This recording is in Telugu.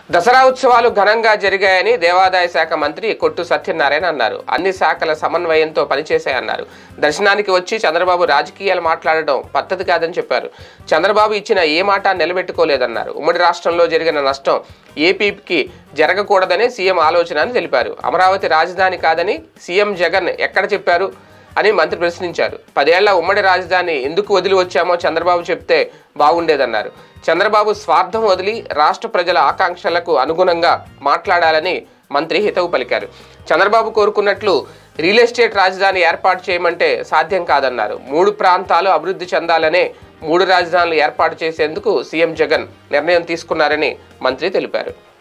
దసరా ఉత్సవాలు ఘనంగా జరిగాయని దేవాదాయ శాఖ మంత్రి కొట్టు సత్యనారాయణ అన్నారు అన్ని శాఖల సమన్వయంతో పనిచేశాయన్నారు దర్శనానికి వచ్చి చంద్రబాబు రాజకీయాలు మాట్లాడడం పద్ధతి కాదని చెప్పారు చంద్రబాబు ఇచ్చిన ఏ మాట నిలబెట్టుకోలేదన్నారు ఉమ్మడి రాష్ట్రంలో జరిగిన నష్టం ఏపీకి జరగకూడదనే సీఎం ఆలోచన అని తెలిపారు అమరావతి రాజధాని కాదని సీఎం జగన్ ఎక్కడ చెప్పారు అని మంత్రి ప్రశ్నించారు పదేళ్ల ఉమ్మడి రాజధాని ఎందుకు వదిలి వచ్చామో చంద్రబాబు చెప్తే బాగుండేదన్నారు చంద్రబాబు స్వార్థం వదిలి రాష్ట్ర ప్రజల ఆకాంక్షలకు అనుగుణంగా మాట్లాడాలని మంత్రి హితవు పలికారు చంద్రబాబు కోరుకున్నట్లు రియల్ ఎస్టేట్ రాజధాని ఏర్పాటు చేయమంటే సాధ్యం కాదన్నారు మూడు ప్రాంతాలు అభివృద్ధి చెందాలనే మూడు రాజధానులు ఏర్పాటు చేసేందుకు సీఎం జగన్ నిర్ణయం తీసుకున్నారని మంత్రి తెలిపారు